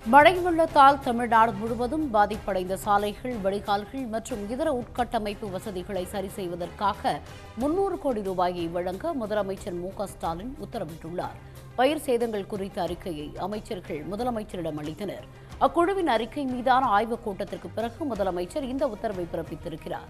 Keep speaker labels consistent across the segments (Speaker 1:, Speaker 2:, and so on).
Speaker 1: மழை வெள்ளத்தால் தமிழ்நாடு முழுவதும் பாதிப்படைந்த சாலைகள் வடிகால்கள் மற்றும் இதர உட்கட்டமைப்பு வசதிகளை சரி செய்வதற்காக முன்னூறு கோடி ரூபாயை வழங்க முதலமைச்சர் மு க ஸ்டாலின் உத்தரவிட்டுள்ளார் பயிர் சேதங்கள் குறித்த அறிக்கையை அமைச்சர்கள் முதலமைச்சரிடம் அளித்தனர் அக்குழுவின் அறிக்கை மீதான ஆய்வுக் கூட்டத்திற்கு பிறகு முதலமைச்சர் இந்த உத்தரவை பிறப்பித்திருக்கிறார்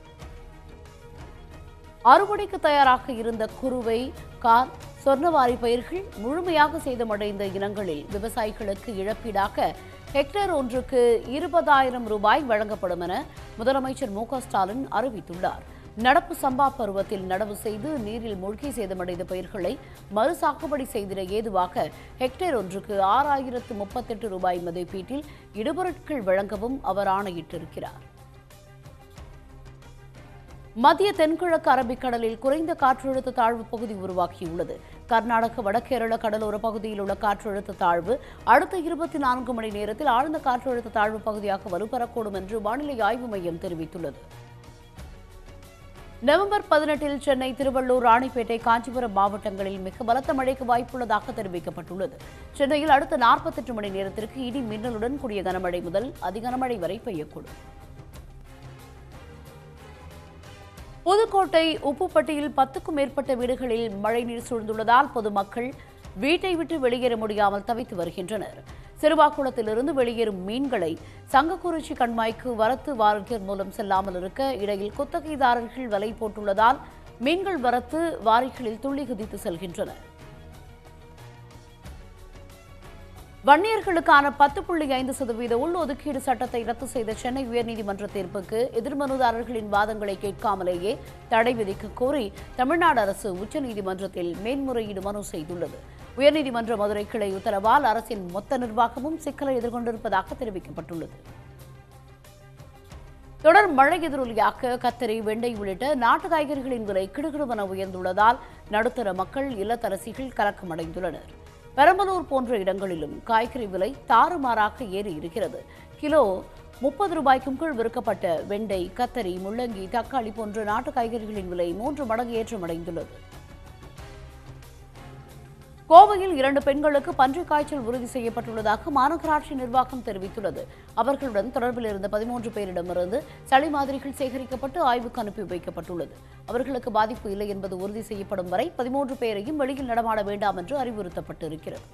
Speaker 1: அறுவடைக்கு தயாராக இருந்த குறுவை கார் சொர்ணவாரி பயிர்கள் முழுமையாக சேதமடைந்த இனங்களில் விவசாயிகளுக்கு இழப்பீடாக ஹெக்டேர் ஒன்றுக்கு இருபதாயிரம் ரூபாய் வழங்கப்படும் என முதலமைச்சர் மு க ஸ்டாலின் அறிவித்துள்ளார் நடப்பு சம்பா பருவத்தில் நடவு செய்து நீரில் மூழ்கி சேதமடைந்த பயிர்களை மறு சாகுபடி செய்திட ஏதுவாக ஹெக்டேர் ஒன்றுக்கு ஆறாயிரத்து முப்பத்தெட்டு ரூபாய் மதிப்பீட்டில் இடுபொருட்கள் வழங்கவும் அவர் ஆணையிட்டிருக்கிறார் மத்திய தென்கிழக்கு அரபிக்கடலில் குறைந்த காற்றழுத்த தாழ்வு பகுதி உருவாகியுள்ளது கர்நாடக வடகேரள கடலோர பகுதியில் உள்ள காற்றழுத்த தாழ்வு அடுத்த இருபத்தி நான்கு மணி நேரத்தில் ஆழ்ந்த காற்றழுத்த தாழ்வு பகுதியாக வலுப்பெறக்கூடும் என்று வானிலை ஆய்வு மையம் தெரிவித்துள்ளது நவம்பர் பதினெட்டில் சென்னை திருவள்ளூர் ராணிப்பேட்டை காஞ்சிபுரம் மாவட்டங்களில் மிக பலத்த மழைக்கு வாய்ப்புள்ளதாக தெரிவிக்கப்பட்டுள்ளது சென்னையில் அடுத்த நாற்பத்தெட்டு மணி நேரத்திற்கு இடி மின்னலுடன் கூடிய கனமழை முதல் அதிகனமழை வரை பெய்யக்கூடும் புதுக்கோட்டை உப்புப்பட்டியில் பத்துக்கும் மேற்பட்ட வீடுகளில் மழைநீர் சூழ்ந்துள்ளதால் பொதுமக்கள் வீட்டை விட்டு வெளியேற முடியாமல் தவித்து வருகின்றனர் சிறுவாக்குளத்திலிருந்து வெளியேறும் மீன்களை சங்கக்குறிச்சி கண்மாய்க்கு வரத்து வாரியர் மூலம் செல்லாமல் இருக்க இடையில் குத்தகைதாரர்கள் வலை போட்டுள்ளதால் மீன்கள் வரத்து வாரிகளில் துள்ளி குதித்து செல்கின்றன வன்னியர்களுக்கான பத்து புள்ளி ஐந்து சதவீத உள்ஒதுக்கீடு சட்டத்தை ரத்து செய்த சென்னை உயர்நீதிமன்ற தீர்ப்புக்கு எதிர்மனுதாரர்களின் வாதங்களை கேட்காமலேயே தடை விதிக்க கோரி தமிழ்நாடு அரசு உச்சநீதிமன்றத்தில் மேன்முறையீடு மனு செய்துள்ளது உயர்நீதிமன்ற மதுரை கிளை உத்தரவால் அரசின் மொத்த நிர்வாகமும் சிக்கலை எதிர்கொண்டிருப்பதாக தெரிவிக்கப்பட்டுள்ளது தொடர் மழை எதிரொலியாக கத்தரி வெண்டை உள்ளிட்ட நாட்டு காய்கறிகளின் விலை கிடுகிடுவென உயர்ந்துள்ளதால் நடுத்தர மக்கள் இல்லத்தரசிகள் கலக்கமடைந்துள்ளனர் பெரம்பலூர் போன்ற இடங்களிலும் காய்கறி விலை தாறுமாறாக ஏறி இருக்கிறது கிலோ முப்பது ரூபாய்க்கும் கீழ் விற்கப்பட்ட வெண்டை கத்தரி முள்ளங்கி தக்காளி போன்ற நாட்டு காய்கறிகளின் விலை மூன்று மடங்கு ஏற்றமடைந்துள்ளது கோவையில் இரண்டு பெண்களுக்கு பன்றிக் காய்ச்சல் உறுதி செய்யப்பட்டுள்ளதாக மாநகராட்சி நிர்வாகம் தெரிவித்துள்ளது அவர்களுடன் தொடர்பில் இருந்த பதிமூன்று பேரிடமிருந்து சளி மாதிரிகள் சேகரிக்கப்பட்டு ஆய்வுக்கு அனுப்பி வைக்கப்பட்டுள்ளது அவர்களுக்கு பாதிப்பு இல்லை என்பது உறுதி செய்யப்படும் வரை பதிமூன்று பேரையும் வெளியில் நடமாட வேண்டாம் என்று அறிவுறுத்தப்பட்டிருக்கிறது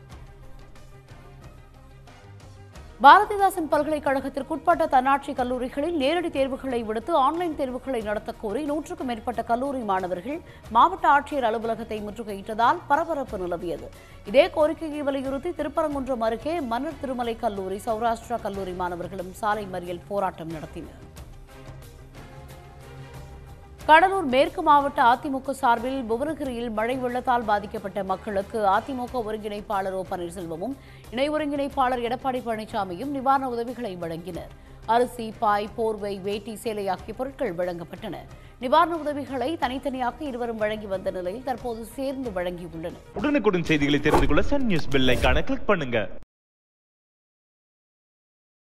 Speaker 1: பாரதிதாசன் பல்கலைக்கழகத்திற்கு உட்பட்ட தன்னாட்சி கல்லூரிகளில் நேரடி தேர்வுகளை விடுத்து ஆன்லைன் தேர்வுகளை நடத்தக் கோரி நூற்றுக்கும் மேற்பட்ட கல்லூரி மாணவர்கள் மாவட்ட ஆட்சியர் அலுவலகத்தை முற்றுகையிட்டதால் பரபரப்பு நிலவியது இதே கோரிக்கையை வலியுறுத்தி திருப்பரங்குன்றம் அருகே மன்னர் திருமலை கல்லூரி சௌராஷ்டிரா கல்லூரி மாணவர்களும் சாலை மறியல் போராட்டம் நடத்தினர் கடலூர் மேற்கு மாவட்ட அதிமுக சார்பில் புவனகிரியில் மழை வெள்ளத்தால் பாதிக்கப்பட்ட மக்களுக்கு அதிமுக ஒருங்கிணைப்பாளர் ஓ பன்னீர்செல்வமும் இணை ஒருங்கிணைப்பாளர் எடப்பாடி பழனிசாமியும் நிவாரண உதவிகளை வழங்கினர் அரிசி பாய் போர்வை வேட்டி சேலை ஆகிய பொருட்கள் வழங்கப்பட்டன நிவாரண உதவிகளை தனித்தனியாக இருவரும் வழங்கி வந்த நிலையில் தற்போது சேர்ந்து வழங்கியுள்ளனர்
Speaker 2: உடனுக்குடன் செய்திகளை தெரிந்து கொள்ள சன் நியூஸ் பெல் ஐகானை கிளிக் பண்ணுங்க